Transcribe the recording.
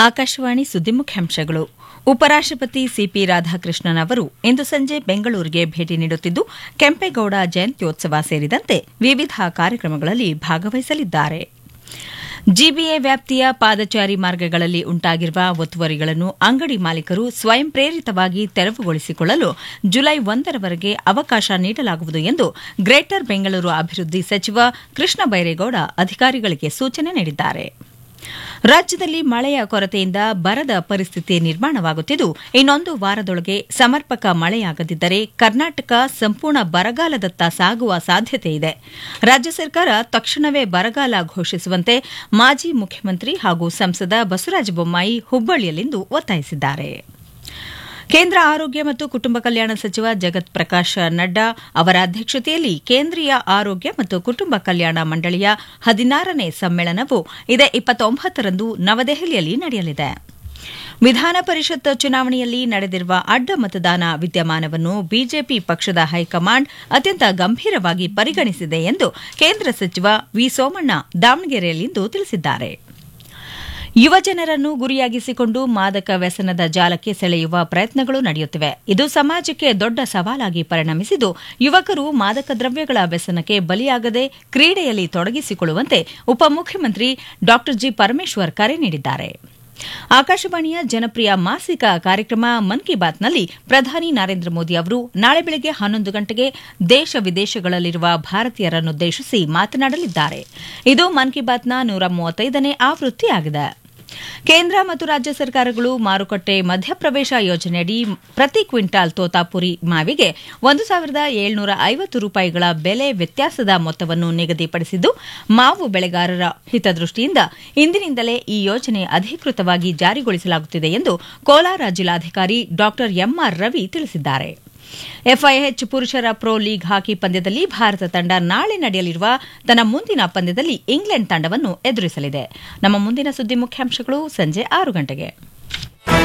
ಆಕಾಶವಾಣಿ ಸುದ್ದಿ ಮುಖ್ಯಾಂಶಗಳು ಉಪರಾಷ್ಟಪತಿ ಸಿಪಿ ರಾಧಾಕೃಷ್ಣನ್ ಅವರು ಇಂದು ಸಂಜೆ ಬೆಂಗಳೂರಿಗೆ ಭೇಟಿ ನೀಡುತ್ತಿದ್ದು ಕೆಂಪೇಗೌಡ ಜಯಂತ್ಯೋತ್ಸವ ಸೇರಿದಂತೆ ವಿವಿಧ ಕಾರ್ಯಕ್ರಮಗಳಲ್ಲಿ ಭಾಗವಹಿಸಲಿದ್ದಾರೆ ಜಿಬಿಎ ವ್ಯಾಪ್ತಿಯ ಪಾದಚಾರಿ ಮಾರ್ಗಗಳಲ್ಲಿ ಉಂಟಾಗಿರುವ ಒತ್ತುವರಿಗಳನ್ನು ಅಂಗಡಿ ಮಾಲೀಕರು ಸ್ವಯಂ ಪ್ರೇರಿತವಾಗಿ ತೆರವುಗೊಳಿಸಿಕೊಳ್ಳಲು ಜುಲೈ ಒಂದರವರೆಗೆ ಅವಕಾಶ ನೀಡಲಾಗುವುದು ಎಂದು ಗ್ರೇಟರ್ ಬೆಂಗಳೂರು ಅಭಿವೃದ್ಧಿ ಸಚಿವ ಕೃಷ್ಣ ಬೈರೇಗೌಡ ಅಧಿಕಾರಿಗಳಿಗೆ ಸೂಚನೆ ನೀಡಿದ್ದಾರೆ ರಾಜ್ಯದಲ್ಲಿ ಮಳೆಯ ಕೊರತೆಯಿಂದ ಬರದ ಪರಿಸ್ಥಿತಿ ನಿರ್ಮಾಣವಾಗುತ್ತಿದ್ದು ಇನ್ನೊಂದು ವಾರದೊಳಗೆ ಸಮರ್ಪಕ ಮಳೆಯಾಗದಿದ್ದರೆ ಕರ್ನಾಟಕ ಸಂಪೂರ್ಣ ಬರಗಾಲದತ್ತ ಸಾಗುವ ಸಾಧ್ಯತೆ ಇದೆ ರಾಜ್ಯ ಸರ್ಕಾರ ತಕ್ಷಣವೇ ಬರಗಾಲ ಘೋಷಿಸುವಂತೆ ಮಾಜಿ ಮುಖ್ಯಮಂತ್ರಿ ಹಾಗೂ ಸಂಸದ ಬಸವರಾಜ ಬೊಮ್ಮಾಯಿ ಹುಬ್ಬಳ್ಳಿಯಲ್ಲಿಂದು ಒತ್ತಾಯಿಸಿದ್ದಾರೆ ಕೇಂದ್ರ ಆರೋಗ್ಯ ಮತ್ತು ಕುಟುಂಬ ಕಲ್ಯಾಣ ಸಚಿವ ಜಗತ್ ಪ್ರಕಾಶ್ ನಡ್ಡಾ ಅವರ ಅಧ್ಯಕ್ಷತೆಯಲ್ಲಿ ಕೇಂದ್ರೀಯ ಆರೋಗ್ಯ ಮತ್ತು ಕುಟುಂಬ ಕಲ್ಯಾಣ ಮಂಡಳಿಯ ಹದಿನಾರನೇ ಸಮ್ಮೇಳನವು ಇದೇ ಇಪ್ಪತ್ತೊಂಬತ್ತರಂದು ನವದೆಹಲಿಯಲ್ಲಿ ನಡೆಯಲಿದೆ ವಿಧಾನ ಪರಿಷತ್ ಚುನಾವಣೆಯಲ್ಲಿ ನಡೆದಿರುವ ಅಡ್ಡ ಮತದಾನ ವಿದ್ಯಮಾನವನ್ನು ಬಿಜೆಪಿ ಪಕ್ಷದ ಹೈಕಮಾಂಡ್ ಅತ್ಯಂತ ಗಂಭೀರವಾಗಿ ಪರಿಗಣಿಸಿದೆ ಎಂದು ಕೇಂದ್ರ ಸಚಿವ ವಿ ಸೋಮಣ್ಣ ದಾವಣಗೆರೆಯಲ್ಲಿಂದು ತಿಳಿಸಿದ್ದಾರೆ ಯುವಜನರನ್ನು ಗುರಿಯಾಗಿಸಿಕೊಂಡು ಮಾದಕ ವ್ಯಸನದ ಜಾಲಕ್ಕೆ ಸೆಳೆಯುವ ಪ್ರಯತ್ನಗಳು ನಡೆಯುತ್ತಿವೆ ಇದು ಸಮಾಜಕ್ಕೆ ದೊಡ್ಡ ಸವಾಲಾಗಿ ಪರಿಣಮಿಸಿದ್ದು ಯುವಕರು ಮಾದಕ ದ್ರವ್ಯಗಳ ವ್ಯಸನಕ್ಕೆ ಬಲಿಯಾಗದೆ ಕ್ರೀಡೆಯಲ್ಲಿ ತೊಡಗಿಸಿಕೊಳ್ಳುವಂತೆ ಉಪಮುಖ್ಯಮಂತ್ರಿ ಡಾ ಜಿ ಪರಮೇಶ್ವರ್ ಕರೆ ನೀಡಿದ್ದಾರೆ ಆಕಾಶವಾಣಿಯ ಜನಪ್ರಿಯ ಮಾಸಿಕ ಕಾರ್ಯಕ್ರಮ ಮನ್ ಕಿ ಬಾತ್ನಲ್ಲಿ ಪ್ರಧಾನಿ ನರೇಂದ್ರ ಮೋದಿ ಅವರು ನಾಳೆ ಬೆಳಗ್ಗೆ ಹನ್ನೊಂದು ಗಂಟೆಗೆ ದೇಶ ವಿದೇಶಗಳಲ್ಲಿರುವ ಭಾರತೀಯರನ್ನುದ್ದೇಶಿಸಿ ಮಾತನಾಡಲಿದ್ದಾರೆ ಇದು ಮನ್ ಕಿ ಬಾತ್ನ ನೂರ ಮೂವತ್ತೈದನೇ ಆವೃತ್ತಿಯಾಗಿದೆ ಕೇಂದ್ರ ಮತ್ತು ರಾಜ್ಯ ಸರ್ಕಾರಗಳು ಮಾರುಕಟ್ಟೆ ಮಧ್ಯಪ್ರವೇಶ ಯೋಜನೆಯಡಿ ಪ್ರತಿ ಕ್ವಿಂಟಾಲ್ ತೋತಾಪುರಿ ಮಾವಿಗೆ ಒಂದು ಸಾವಿರದ ಏಳ್ನೂರ ಐವತ್ತು ರೂಪಾಯಿಗಳ ಬೆಲೆ ವ್ಯತ್ಯಾಸದ ಮೊತ್ತವನ್ನು ನಿಗದಿಪಡಿಸಿದ್ದು ಮಾವು ಬೆಳೆಗಾರರ ಹಿತದೃಷ್ಟಿಯಿಂದ ಇಂದಿನಿಂದಲೇ ಈ ಯೋಜನೆ ಅಧಿಕೃತವಾಗಿ ಜಾರಿಗೊಳಿಸಲಾಗುತ್ತಿದೆ ಎಂದು ಕೋಲಾರ ಜಿಲ್ಲಾಧಿಕಾರಿ ಡಾ ಎಂಆರ್ ರವಿ ತಿಳಿಸಿದ್ದಾರೆ ಎಫ್ಐಎಚ್ ಪುರುಷರ ಪ್ರೊ ಲೀಗ್ ಹಾಕಿ ಪಂದ್ಯದಲ್ಲಿ ಭಾರತ ತಂಡ ನಾಳೆ ನಡೆಯಲಿರುವ ತನ್ನ ಮುಂದಿನ ಪಂದ್ಯದಲ್ಲಿ ಇಂಗ್ಲೆಂಡ್ ತಂಡವನ್ನು ಎದುರಿಸಲಿದೆ ನಮ್ಮ ಮುಂದಿನ ಸುದ್ದಿ ಮುಖ್ಯಾಂಶಗಳು ಸಂಜೆ ಆರು ಗಂಟೆಗೆ